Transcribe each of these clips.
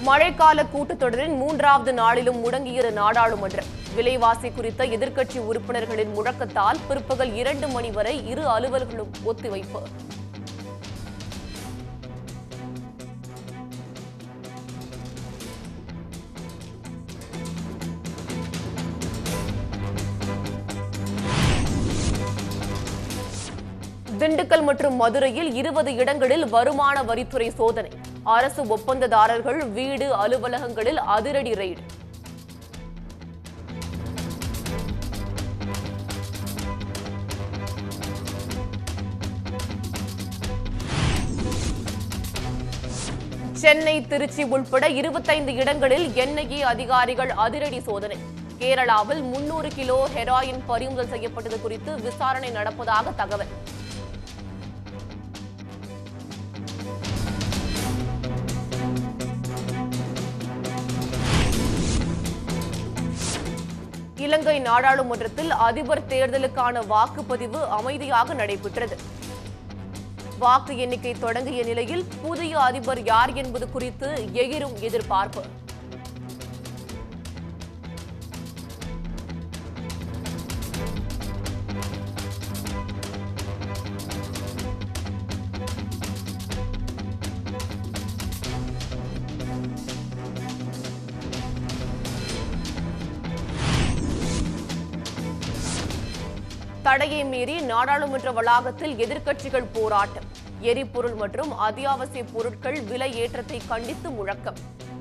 மழைக்கால கூட்டத்தொடரின் மூன்றாவது நாளிலும் முடங்கிய நாடாளுமன்றம் விலைவாசி குறித்த எதிர்க்கட்சி உறுப்பினர்களின் முழக்கத்தால் பிற்பகல் இரண்டு மணி வரை இரு அலுவல்களும் ஒத்திவைப்பு திண்டுக்கல் மற்றும் மதுரையில் இருபது இடங்களில் வருமான வரித்துறை சோதனை அரசு ஒப்பந்ததாரர்கள் வீடு அலுவலகங்களில் அதிரடி ரெய்டு சென்னை திருச்சி உள்பட இருபத்தைந்து இடங்களில் என்ஐஏ அதிகாரிகள் அதிரடி சோதனை கேரளாவில் முன்னூறு கிலோ ஹெராயின் பறிமுதல் செய்யப்பட்டது குறித்து விசாரணை நடப்பதாக தகவல் இலங்கை நாடாளுமன்றத்தில் அதிபர் தேர்தலுக்கான வாக்குப்பதிவு அமைதியாக நடைபெற்றது வாக்கு எண்ணிக்கை தொடங்கிய நிலையில் புதிய அதிபர் யார் என்பது குறித்து எகிரும் எதிர்பார்ப்பு தடையை மீறி நாடாளுமன்ற வளாகத்தில் எதிர்க்கட்சிகள் போராட்டம் எரிபொருள் மற்றும் அத்தியாவசிய பொருட்கள் விலை ஏற்றத்தை கண்டித்து முழக்கம்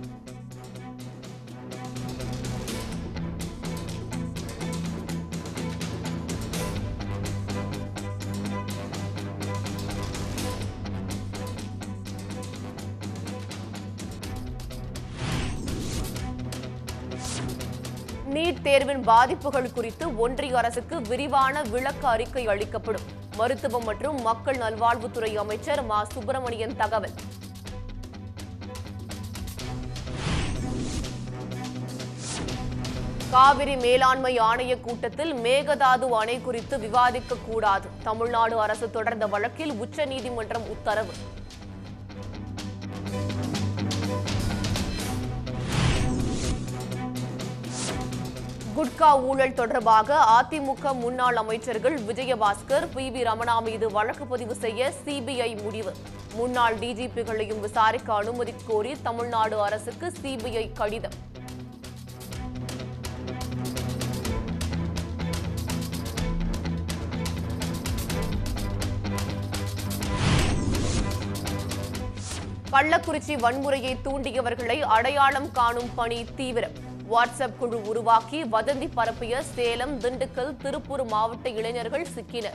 நீட் தேர்வின் பாதிப்புகள் குறித்து ஒன்றிய அரசுக்கு விரிவான விளக்க அறிக்கை அளிக்கப்படும் மருத்துவம் மற்றும் மக்கள் நல்வாழ்வுத்துறை அமைச்சர் மா சுப்பிரமணியன் தகவல் காவிரி மேலாண்மை ஆணைய கூட்டத்தில் மேகதாது அணை குறித்து விவாதிக்க கூடாது தமிழ்நாடு அரசு தொடர்ந்த வழக்கில் உச்சநீதிமன்றம் உத்தரவு குட்கா ஊழல் தொடர்பாக அதிமுக முன்னாள் அமைச்சர்கள் விஜயபாஸ்கர் பி வி ரமணா மீது வழக்கு பதிவு செய்ய சிபிஐ முடிவு முன்னாள் டிஜிபிகளையும் விசாரிக்க அனுமதி கோரி தமிழ்நாடு அரசுக்கு சிபிஐ கடிதம் கள்ளக்குறிச்சி வன்முறையை தூண்டியவர்களை அடையாளம் காணும் பணி தீவிரம் வாட்ஸ்அப் குழு உருவாக்கி வதந்தி பரப்பிய சேலம் திண்டுக்கல் திருப்பூர் மாவட்ட இளைஞர்கள் சிக்கினர்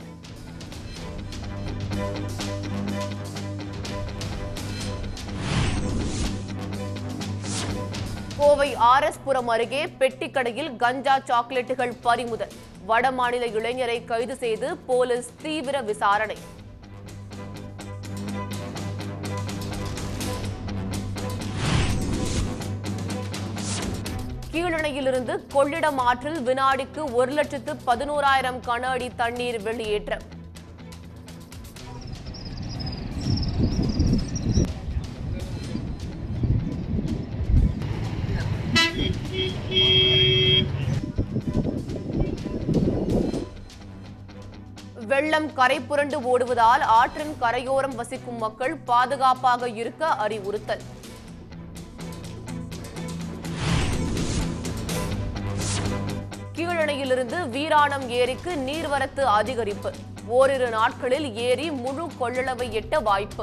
கோவை ஆர் எஸ் புரம் அருகே பெட்டிக்கடையில் கஞ்சா சாக்லேட்டுகள் பறிமுதல் வடமாநில இளைஞரை கைது செய்து போலீஸ் தீவிர விசாரணை கீழணையிலிருந்து கொள்ளிடம் ஆற்றில் வினாடிக்கு ஒரு லட்சத்து பதினோராயிரம் கன அடி தண்ணீர் வெளியேற்றம் வெள்ளம் கரை புரண்டு ஓடுவதால் ஆற்றின் கரையோரம் வசிக்கும் மக்கள் பாதுகாப்பாக இருக்க அறிவுறுத்தல் கீழணையிலிருந்து வீராணம் ஏரிக்கு நீர்வரத்து அதிகரிப்பு ஓரிரு நாட்களில் ஏரி முழு கொள்ளளவை எட்ட வாய்ப்பு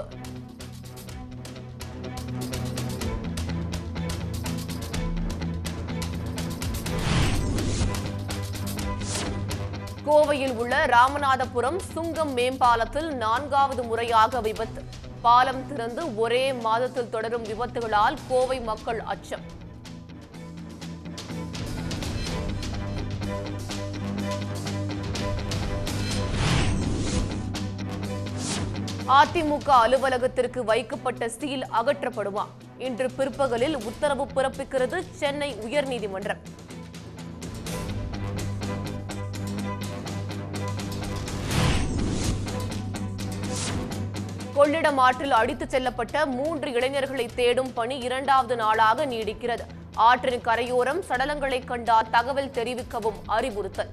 கோவையில் உள்ள ராமநாதபுரம் சுங்கம் மேம்பாலத்தில் நான்காவது முறையாக விபத்து பாலம் திறந்து ஒரே மாதத்தில் தொடரும் விபத்துகளால் கோவை மக்கள் அச்சம் அதிமுக அலுவலகத்திற்கு வைக்கப்பட்ட சீல் அகற்றப்படுமா இன்று பிற்பகலில் உத்தரவு பிறப்பிக்கிறது சென்னை உயர்நீதிமன்றம் கொள்ளிடம் ஆற்றில் அடித்துச் செல்லப்பட்ட மூன்று இளைஞர்களை தேடும் பணி இரண்டாவது நாளாக நீடிக்கிறது ஆற்றின் கரையோரம் சடலங்களை கண்டால் தகவல் தெரிவிக்கவும் அறிவுறுத்தல்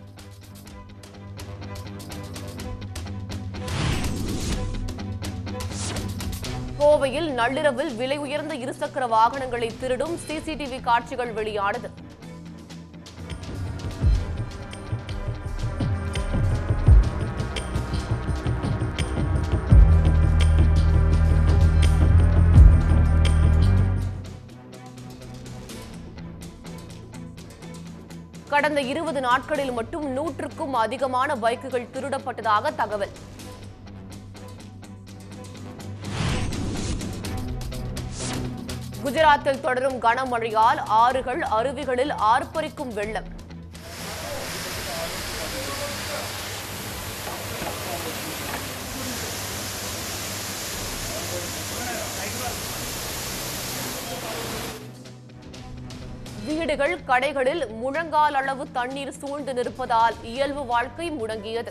கோவையில் நள்ளிரவில் விலை உயர்ந்த இருசக்கர வாகனங்களை திருடும் சிசிடிவி காட்சிகள் வெளியானது கடந்த இருபது நாட்களில் மட்டும் நூற்றுக்கும் அதிகமான பைக்குகள் திருடப்பட்டதாக தகவல் குஜராத்தில் தொடரும் கனமழையால் ஆறுகள் அருவிகளில் ஆர்ப்பரிக்கும் வெள்ளம் வீடுகள் கடைகளில் முழங்கால் அளவு தண்ணீர் சூழ்ந்து நிற்பதால் இயல்பு வாழ்க்கை முடங்கியது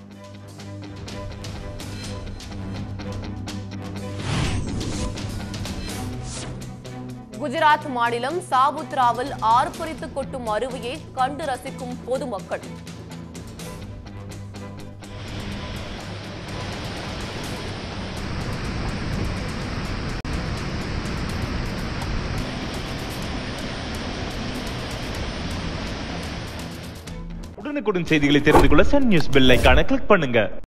குஜராத் மாநிலம் சாபுத்ராவில் ஆர்ப்பரித்து கொட்டும் அருவியை கண்டு ரசிக்கும் பொதுமக்கள் உடனுக்குடன் செய்திகளை தெரிந்து கொள்ள சன் நியூஸ் பெல் ஐகானை கிளிக் பண்ணுங்க